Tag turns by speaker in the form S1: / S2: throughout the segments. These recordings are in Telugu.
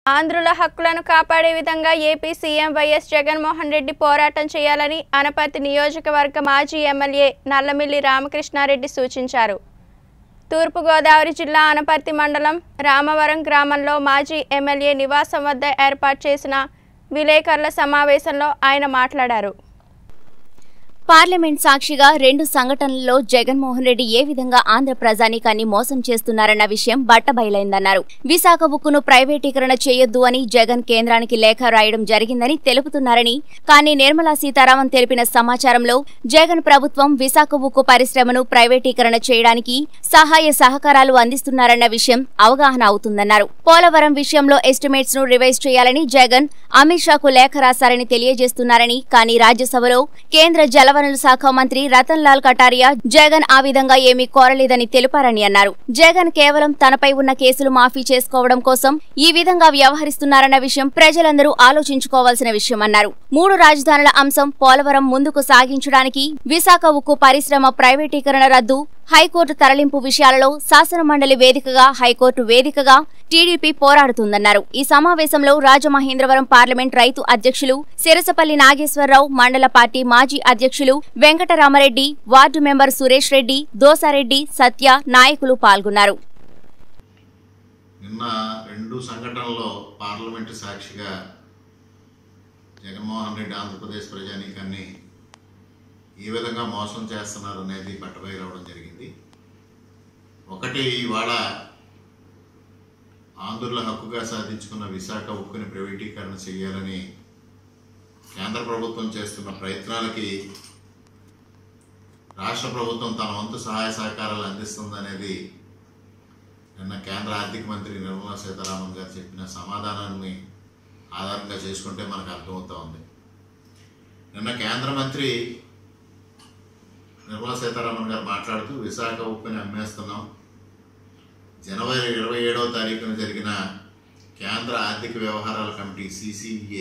S1: ఆంధ్రుల హక్కులను కాపాడే విధంగా AP CM YS Jaganmohan Reddy పోరాటం చేయాలని అనపర్తి నియోజకవర్గ మాజీ ఎమ్మెల్యే నల్లమిల్లి రామకృష్ణారెడ్డి సూచించారు తూర్పుగోదావరి జిల్లా అనపర్తి మండలం రామవరం గ్రామంలో మాజీ ఎమ్మెల్యే నివాసం వద్ద ఏర్పాటు చేసిన విలేకరుల సమావేశంలో ఆయన మాట్లాడారు
S2: పార్లమెంట్ సాక్షిగా రెండు సంఘటనల్లో జగన్మోహన్ రెడ్డి ఏ విధంగా ఆంధ్ర ప్రజానీకాన్ని మోసం చేస్తున్నారన్న విషయం బట్టబయలైందన్నారు విశాఖ ఉక్కును ప్రైవేటీకరణ చేయొద్దు అని జగన్ కేంద్రానికి లేఖ రాయడం జరిగిందని తెలుపుతున్నారని కానీ నిర్మలా సీతారామన్ తెలిపిన సమాచారంలో జగన్ ప్రభుత్వం విశాఖ ఉక్కు పరిశ్రమను ప్రైవేటీకరణ చేయడానికి సహాయ సహకారాలు అందిస్తున్నారన్న విషయం అవగాహన అవుతుందన్నారు పోలవరం విషయంలో ఎస్టిమేట్స్ ను రివైజ్ చేయాలని జగన్ అమిత్ షాకు లేఖ రాశారని తెలియజేస్తున్నారని కానీ రాజ్యసభలో కేంద్ర జలవనరుల శాఖ మంత్రి రతన్ లాల్ కటారియా జగన్ ఆ విధంగా ఏమీ కోరలేదని తెలిపారని అన్నారు జగన్ కేవలం తనపై ఉన్న కేసులు మాఫీ చేసుకోవడం కోసం ఈ విధంగా వ్యవహరిస్తున్నారన్న విషయం ప్రజలందరూ ఆలోచించుకోవాల్సిన విషయమన్నారు మూడు రాజధానుల అంశం పోలవరం ముందుకు సాగించడానికి విశాఖ ఉక్కు పరిశ్రమ ప్రైవేటీకరణ రద్దు హైకోర్టు తరలింపు విషయాలలో శాసనమండలి వేదికగా హైకోర్టు వేదికగా టీడీపీ పోరాడుతుందన్నారు ఈ సమావేశంలో రాజమహేంద్రవరం పార్లమెంట్ రైతు అధ్యక్షులు సిరసపల్లి నాగేశ్వరరావు మండల పార్టీ మాజీ అధ్యక్షులు వెంకటరామరెడ్డి వార్డు మెంబర్ సురేష్ రెడ్డి దోసారెడ్డి సత్య నాయకులు పాల్గొన్నారు
S3: నిన్న రెండు సంఘటనల్లో పార్లమెంటు సాక్షిగా జగన్మోహన్ రెడ్డి ఆంధ్రప్రదేశ్ ప్రజానీకాన్ని ఏ విధంగా మోసం చేస్తున్నారు అనేది పట్టబై రావడం జరిగింది ఒకటి ఇవాళ ఆంధ్రుల హక్కుగా సాధించుకున్న విశాఖ ఉక్కుని ప్రైవేటీకరణ చేయాలని కేంద్ర ప్రభుత్వం చేస్తున్న ప్రయత్నాలకి రాష్ట్ర ప్రభుత్వం తన వంతు సహాయ సహకారాలు అందిస్తుందనేది నిన్న కేంద్ర ఆర్థిక మంత్రి నిర్మలా సీతారామన్ గారు చెప్పిన సమాధానాన్ని ఆధారంగా చేసుకుంటే మనకు అర్థమవుతా ఉంది నిన్న కేంద్ర మంత్రి నిర్మలా సీతారామన్ గారు మాట్లాడుతూ విశాఖ ఉప్పుని అమ్మేస్తున్నాం జనవరి ఇరవై ఏడవ తారీఖున జరిగిన కేంద్ర ఆర్థిక వ్యవహారాల కమిటీ సిసిఏ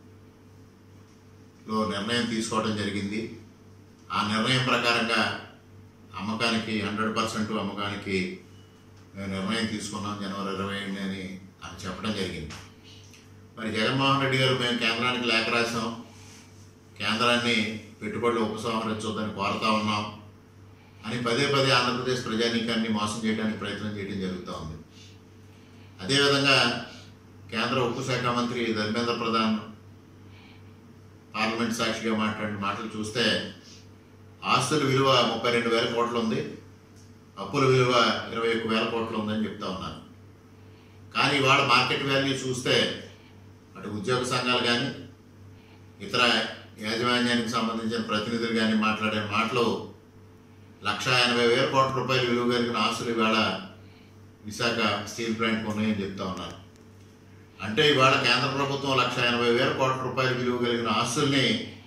S3: లో నిర్ణయం తీసుకోవడం జరిగింది ఆ నిర్ణయం ప్రకారంగా అమ్మకానికి హండ్రెడ్ పర్సెంట్ అమ్మకానికి మేము నిర్ణయం తీసుకున్నాం జనవరి ఇరవై ఏడుని అని అని చెప్పడం జరిగింది మరి జగన్మోహన్ రెడ్డి గారు మేము కేంద్రానికి లేఖ రాసాం కేంద్రాన్ని పెట్టుబడులు ఉపసంహరించొద్దని కోరుతా ఉన్నాం అని పదే పదే ఆంధ్రప్రదేశ్ ప్రజానీకాన్ని మోసం చేయడానికి ప్రయత్నం చేయడం జరుగుతూ ఉంది అదేవిధంగా కేంద్ర ఉక్కు శాఖ మంత్రి ధర్మేంద్ర ప్రధాన్ పార్లమెంట్ సాక్షిగా మాట్లాడిన మాటలు చూస్తే ఆస్తుల విలువ ముప్పై రెండు వేల కోట్లు ఉంది అప్పుల విలువ ఇరవై ఒక్క వేల కోట్లు ఉందని చెప్తా ఉన్నారు కానీ ఇవాళ మార్కెట్ వాల్యూ చూస్తే అటు ఉద్యోగ సంఘాలు కానీ ఇతర యాజమాన్యానికి సంబంధించిన ప్రతినిధులు కానీ మాట్లాడే మాటలు లక్ష ఎనభై వేల కోట్ల రూపాయలు విలువ కలిగిన ఆస్తులు ఇవాళ విశాఖ స్టీల్ ప్లాంట్ ఉన్నాయని చెప్తా ఉన్నారు అంటే ఇవాళ కేంద్ర ప్రభుత్వం లక్ష ఎనభై వేల కోట్ల రూపాయలు విలువ కలిగిన ఆస్తుల్ని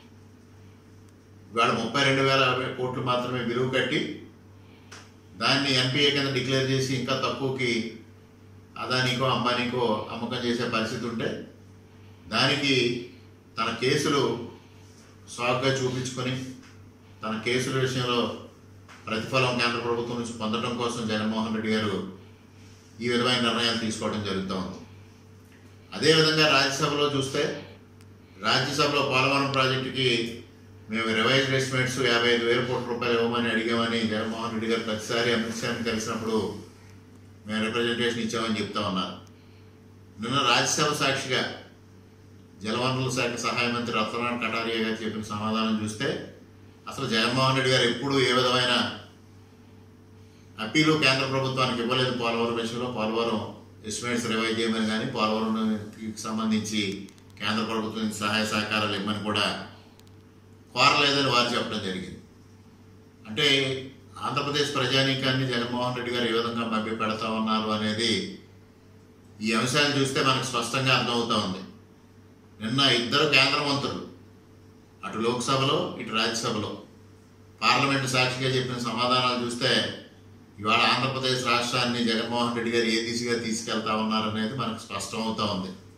S3: ఇవాళ ముప్పై రెండు వేల కోట్లు మాత్రమే విలువ కట్టి దాన్ని ఎన్పిఏ కింద డిక్లేర్ చేసి ఇంకా తక్కువకి అదానికో అంబానీకో అమ్మకం చేసే పరిస్థితి ఉంటే దానికి తన కేసులు సాగ్గా చూపించుకొని తన కేసుల విషయంలో ప్రతిఫలం కేంద్ర ప్రభుత్వం నుంచి పొందడం కోసం జగన్మోహన్ రెడ్డి గారు ఈ విధమైన నిర్ణయాలు తీసుకోవడం జరుగుతూ ఉంది అదేవిధంగా రాజ్యసభలో చూస్తే రాజ్యసభలో పోలవరం ప్రాజెక్టుకి మేము రివైజ్డ్ ఎస్టిమేట్స్ యాభై ఐదు వేల కోట్ల రూపాయలు ఇవ్వమని అడిగామని జగన్మోహన్ రెడ్డి గారు ప్రతిసారి అమిత్ షాని కలిసినప్పుడు మేము రిప్రజెంటేషన్ ఇచ్చామని చెప్తా ఉన్నారు నిన్న రాజ్యసభ సాక్షిగా జలవనరుల శాఖ సహాయ మంత్రి రత్నారాయణ కటారియా గారు చెప్పిన సమాధానం చూస్తే అసలు జగన్మోహన్ రెడ్డి గారు ఎప్పుడు ఏ విధమైన అప్పీలు కేంద్ర ప్రభుత్వానికి ఇవ్వలేదు పోలవరం విషయంలో పోలవరం ఎస్టిమేట్స్ రివైజ్ చేయమని కానీ పోలవరంకి సంబంధించి కేంద్ర ప్రభుత్వం నుంచి సహాయ సహకారాలు ఇవ్వమని కూడా కోరలేదని వారు చెప్పడం జరిగింది అంటే ఆంధ్రప్రదేశ్ ప్రజానీకాన్ని జగన్మోహన్ రెడ్డి గారు ఏ విధంగా మభ్య పెడతా ఉన్నారు అనేది ఈ అంశాలు చూస్తే మనకు స్పష్టంగా అర్థమవుతా ఉంది నిన్న ఇద్దరు కేంద్ర మంత్రులు అటు లోక్సభలో ఇటు రాజ్యసభలో పార్లమెంటు సాక్షిగా చెప్పిన సమాధానాలు చూస్తే ఇవాళ ఆంధ్రప్రదేశ్ రాష్ట్రాన్ని జగన్మోహన్ రెడ్డి గారు ఏ దిశగా తీసుకెళ్తా ఉన్నారనేది మనకు స్పష్టమవుతా ఉంది